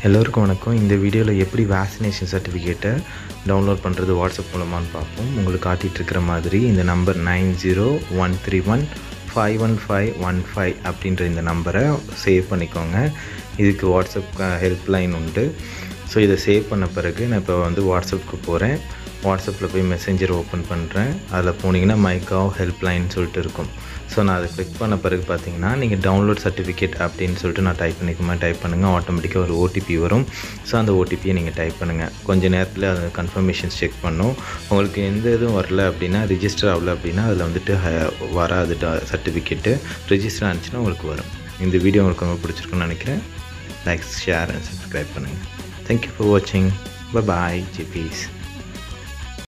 எல்லோருக்கும் வணக்கம் இந்த வீடியோவில் எப்படி வேக்சினேஷன் சர்டிஃபிகேட்டை டவுன்லோட் பண்ணுறது வாட்ஸ்அப் மூலமானு பார்ப்போம் உங்களுக்கு காட்டிகிட்டு இருக்கிற மாதிரி இந்த number nine zero one three one five one five one five அப்படின்ற இந்த நம்பரை சேவ் பண்ணிக்கோங்க இதுக்கு வாட்ஸ்அப் ஹெல்ப்லைன் உண்டு ஸோ இதை சேவ் பண்ண பிறகு நான் இப்போ வந்து வாட்ஸ்அப்புக்கு போகிறேன் வாட்ஸ்அப்பில் போய் மெசேஞ்சர் ஓப்பன் பண்ணுறேன் அதில் போனீங்கன்னா மைக்காவ் ஹெல்ப்லைன் சொல்லிட்டு இருக்கும் ஸோ நான் அதை கிளிக் பண்ண பிறகு பார்த்தீங்கன்னா நீங்கள் டவுன்லோட் சர்டிஃபிகேட் அப்படின்னு சொல்லிட்டு நான் டைப் பண்ணிக்குமா டைப் பண்ணுங்கள் ஆட்டோமேட்டிக்காக ஒரு ஓடிபி வரும் ஸோ அந்த ஓடிபியை நீங்கள் டைப் பண்ணுங்கள் கொஞ்சம் நேரத்தில் அது கன்ஃபர்மேஷன்ஸ் செக் பண்ணும் உங்களுக்கு எந்த இதுவும் வரல அப்படின்னா ரிஜிஸ்டர் ஆகல அப்படின்னா அதில் வந்துட்டு ஹ- வராது சர்டிஃபிகேட்டு ரிஜிஸ்டர் ஆனிச்சுன்னா உங்களுக்கு வரும் இந்த வீடியோ உங்களுக்கு ரொம்ப பிடிச்சிருக்குன்னு நினைக்கிறேன் லைக் ஷேர் அண்ட் சப்ஸ்கிரைப் பண்ணுங்கள் தேங்க்யூ ஃபார் வாட்சிங் பாய் ஜிபீஸ்